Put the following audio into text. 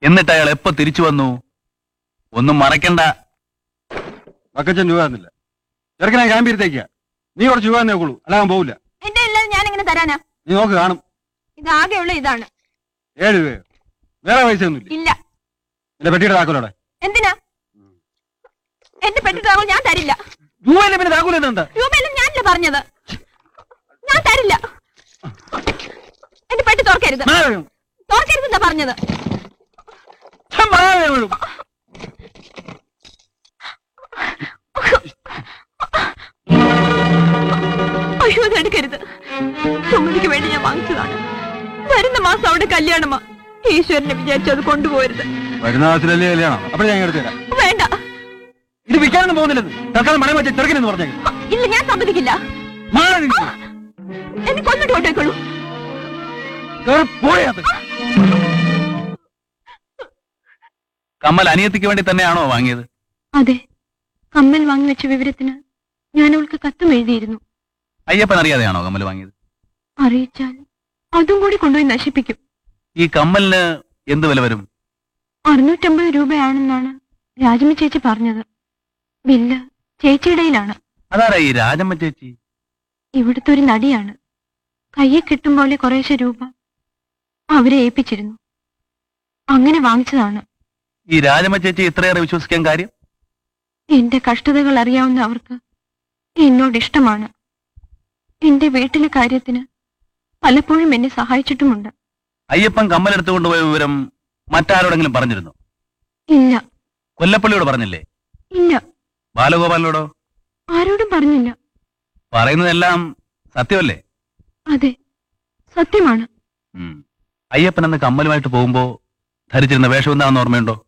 എന്നിട്ട് അയാൾ എപ്പോ തിരിച്ചു വന്നു ഒന്നും മറക്കണ്ട പക്കച്ചൻ രൂപ തന്നില്ല ചെറുക്കനെ ക്യാമ്പീരത്തേക്കാ നീ കുറച്ച് രൂപ തന്നെ നോക്കുള്ളൂ അല്ലാതെ പോവില്ല എന്റെ ഇല്ലാതെ ഞാൻ എങ്ങനെ തരാനാ നീ നോക്ക് കാണും ഇത് ആകെയുള്ള ഇതാണ് ഏഴ് രൂപയോ വേറെ പൈസ ഒന്നുമില്ല ഇല്ല എന്റെ പെട്ടിയുടെ താക്കോലോടെ എന്തിനാ എന്റെ പെട്ടിട്ടാകുമ്പോൾ ഞാൻ തരില്ല രൂപയില്ല പിന്നെ താക്കോൽ എന്താ രൂപയിലും ഞാനല്ല പറഞ്ഞത് ഞാൻ തരില്ല എന്റെ പെട്ടി തുറക്കരുത് തുറക്കരുതെന്നാ പറഞ്ഞത് അയ്യോ അത് എടുക്കരുത് സുമതിക്ക് വേണ്ടി ഞാൻ വാങ്ങിച്ചതാണ് വരുന്ന മാസം അവിടെ കല്യാണമാ ഈശ്വരനെ വിചാരിച്ചു അത് കൊണ്ടുപോകരുത് വരുന്ന മാസത്തിലല്ലേ കല്യാണം അപ്പോൾ ഞാൻ എടുത്തു തരാം വേണ്ട ഇത് വിൽക്കാനൊന്നും പോകുന്നില്ലെന്ന് തൽക്കാലം മണം വെച്ച ചെറുക്കനെന്ന് പറഞ്ഞേ ഇല്ല ഞാൻ സമ്മതിക്കില്ല എന്നെ കൊന്നിട്ട് കൊണ്ടേക്കുള്ളൂ പോയത് കമ്മൽ അനിയത്തിക്ക് വേണ്ടി തന്നെയാണോ വാങ്ങിയത് അതെ കമ്മൽ വാങ്ങി വെച്ച വിവരത്തിന് ഞാൻ അവൾക്ക് കത്തും എഴുതിയിരുന്നു അയ്യപ്പൻ അറിയാതെയാണോ കമ്മൽ വാങ്ങിയത് അറിയിച്ചാൽ അതും കൂടി കൊണ്ടുപോയി നശിപ്പിക്കും ഈ കമ്മലിന് എന്ത് വില വരും അറുന്നൂറ്റമ്പത് രൂപയാണെന്നാണ് രാജമ്മ ചേച്ചി പറഞ്ഞത് ബില്ല് ചേച്ചിയുടെയിലാണ് അതാരാ ഈ രാജമ്മ ചേച്ചി ഇവിടുത്തെ ഒരു നടിയാണ് കയ്യിൽ കിട്ടും പോലെ കുറേശ്ശെ രൂപ അവരെ ഏൽപ്പിച്ചിരുന്നു അങ്ങനെ വാങ്ങിച്ചതാണ് ഈ രാജമ്മ ചേച്ചി ഇത്രയേറെ വിശ്വസിക്കാൻ കാര്യം എന്റെ കഷ്ടതകൾ അറിയാവുന്ന അവർക്ക് എന്നോട് ഇഷ്ടമാണ് എന്റെ വീട്ടിലെ കാര്യത്തിന് പലപ്പോഴും എന്നെ സഹായിച്ചിട്ടുമുണ്ട് അയ്യപ്പൻ കമ്മൽ എടുത്തുകൊണ്ട് പോയ വിവരം മറ്റാരോടെങ്കിലും പറഞ്ഞിരുന്നു ഇല്ല കൊല്ലപ്പള്ളിയോട് പറഞ്ഞില്ലേ ഇല്ല ബാലഗോപാലിനോടോ ആരോടും പറഞ്ഞില്ല പറയുന്നതെല്ലാം സത്യമല്ലേ അതെ സത്യമാണ് ഉം. അയ്യപ്പൻ അന്ന് കമ്മലുമായിട്ട് പോകുമ്പോ ധരിച്ചിരുന്ന വേഷം എന്താണെന്ന് ഓർമ്മയുണ്ടോ